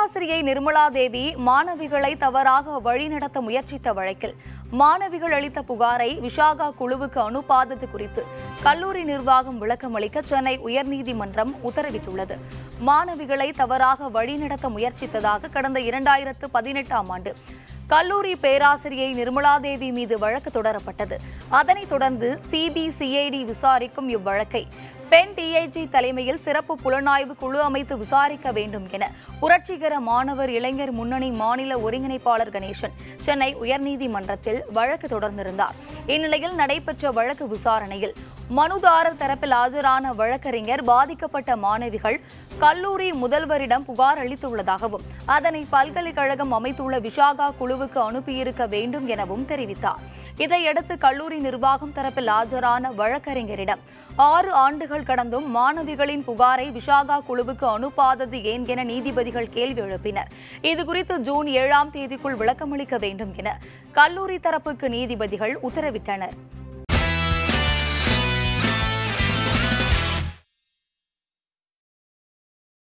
பேராசிரியை நிர்மலா தேவி மாணவிகளை தவறாக வழிநடத்த முயற்சித்த வழக்கில் மாணவிகள் அளித்த புகாரை விஷாகா குழுவுக்கு அனுப்பாதது குறித்து கல்லூரி நிர்வாகம் விளக்கமளிக்க சென்னை உயர்நீதிமன்றம் உத்தரவிட்டுள்ளது மாணவிகளை தவறாக வழிநடத்த முயற்சித்ததாக கடந்த இரண்டாயிரத்து பதினெட்டாம் ஆண்டு கல்லூரி பேராசிரியை நிர்மலா தேவி மீது வழக்கு தொடரப்பட்டது அதனைத் தொடர்ந்து சிபிசிஐடி விசாரிக்கும் இவ்வழக்கை பெண் டிஐஜி தலைமையில் சிறப்பு புலனாய்வு குழு அமைத்து விசாரிக்க வேண்டும் என புரட்சிகர மாணவர் இளைஞர் முன்னணி மாநில ஒருங்கிணைப்பாளர் கணேசன் சென்னை உயர்நீதிமன்றத்தில் வழக்கு தொடர்ந்திருந்தார் இந்நிலையில் நடைபெற்ற வழக்கு விசாரணையில் மனுதாரர் தரப்பில் ஆஜரான வழக்கறிஞர் பாதிக்கப்பட்ட மாணவிகள் கல்லூரி முதல்வரிடம் புகார் அளித்துள்ளதாகவும் அதனை பல்கலைக்கழகம் அமைத்துள்ள விஷாகா குழுவுக்கு அனுப்பியிருக்க வேண்டும் எனவும் தெரிவித்தார் இதையடுத்து கல்லூரி நிர்வாகம் தரப்பில் ஆஜரான வழக்கறிஞரிடம் ஆறு ஆண்டுகள் கடந்தும் மாணவிகளின் புகாரை விஷாகா குழுவுக்கு அனுப்பாதது ஏன் என நீதிபதிகள் கேள்வி எழுப்பினர் இதுகுறித்து ஜூன் ஏழாம் தேதிக்குள் விளக்கமளிக்க வேண்டும் என கல்லூரி தரப்புக்கு நீதிபதிகள் உத்தரவிட்டனர்